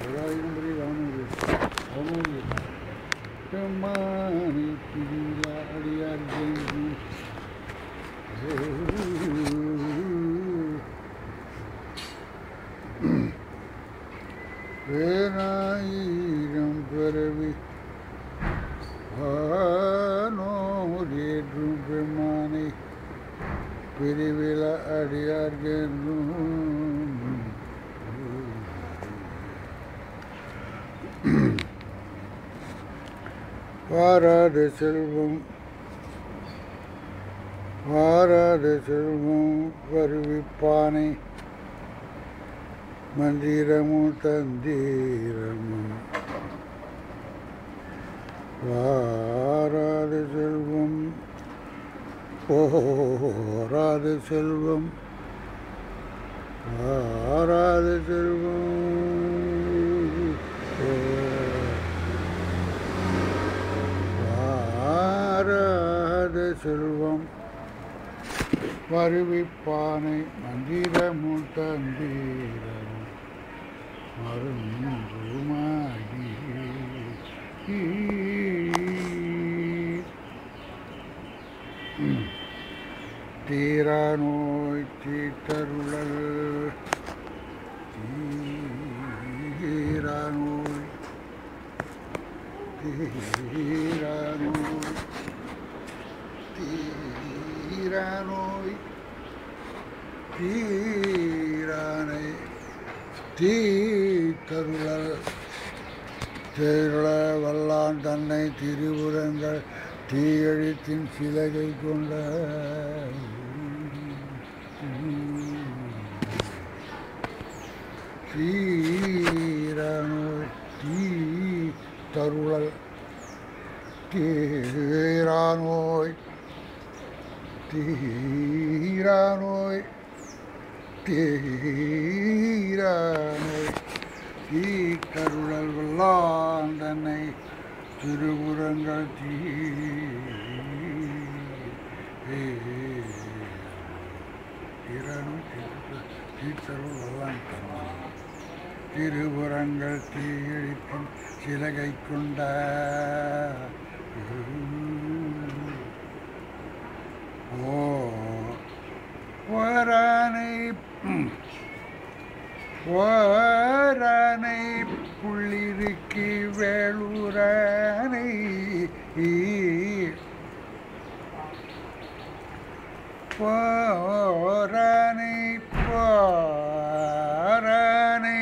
ஏழாயிரம் வானூறு அவனூறு பெம்மானி பிரியா அடியார் ஜெயம் வேறாயிரம் பிறவி வானோரேற்றும் பெம்மானை பிரிவில அடியார்கள் வாராத செல்வம் வாராத செல்வம் வருவிப்பானை மந்திரமும் தந்திரமும் வாராத செல்வம் போராத செல்வம் வாராத செல்வம் வாராத செல்வம் வருவிப்பானை மந்திரமும் தந்திரமும் மருந்துமாகி தீரா நோய் தீட்டருளல் தீரா நோய் தீரா நோய் தீரா நோய் தீரானை தீத்தருளல் தேருள வல்லான் தன்னை திருவுரங்கள் தீயழித்தின் சிலகை கொண்ட தீரனோய் தீ தருளல் தீரானோய் தீரானோய் தீரானோய் தீக்கருளல் வல்லான் தன்னை திருவுரங்கள் தீ தீரானோய் தீக்கருள் வல்லான் தன்னை திருபுறங்கள் தீழிக்கும் சிலகை கொண்ட ஓ வரானை வரானை புள்ளிருக்கு வேளூரானை போரானை போரானை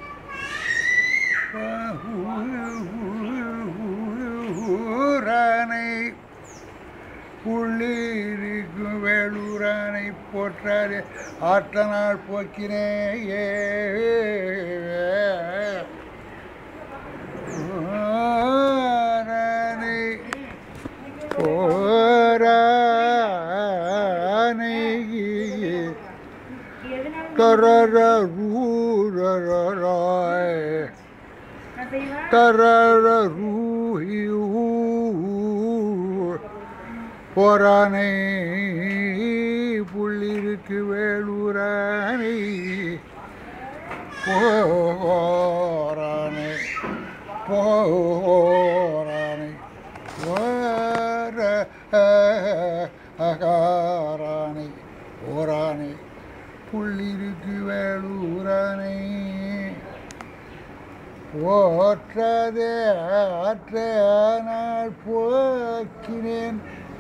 ஊரானை புள்ளிருக்கும் வேளூரானை போற்றாரே ஆற்றனால் போக்கினேயே போரானை போரானை தரர ரூரராய் நான் செய்வேன் தரர ரூஹி போரானை புள்ளிருக்கு வேளூரானை போரானை போரானை போர அகாரானை போரானை புள்ளிருக்கு வேளூரானை போற்றதே ஆற்ற நான் போக்கினேன்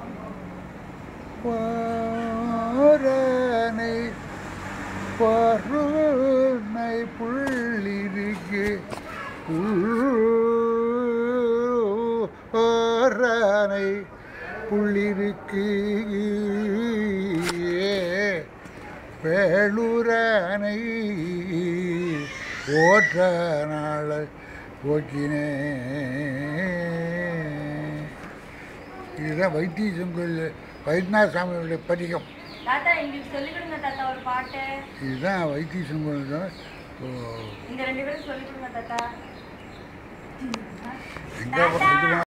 போரனை பொருணை புள்ளிருக்கு போரனை புள்ளிருக்கு வேளூரனை ஓற்ற நாள் போக்கினே இதுதான் வைத்தீசம் கோயில் வைத்தியநாத சாமியுடைய பதிகம் தாத்தா எங்களுக்கு சொல்லிக் கொடுங்க தாத்தா ஒரு பாட்டு இதுதான் வைத்தீசம் கோயில் தான் இந்த ரெண்டு பேரும் சொல்லிக் கொடுங்க தாத்தா எங்கே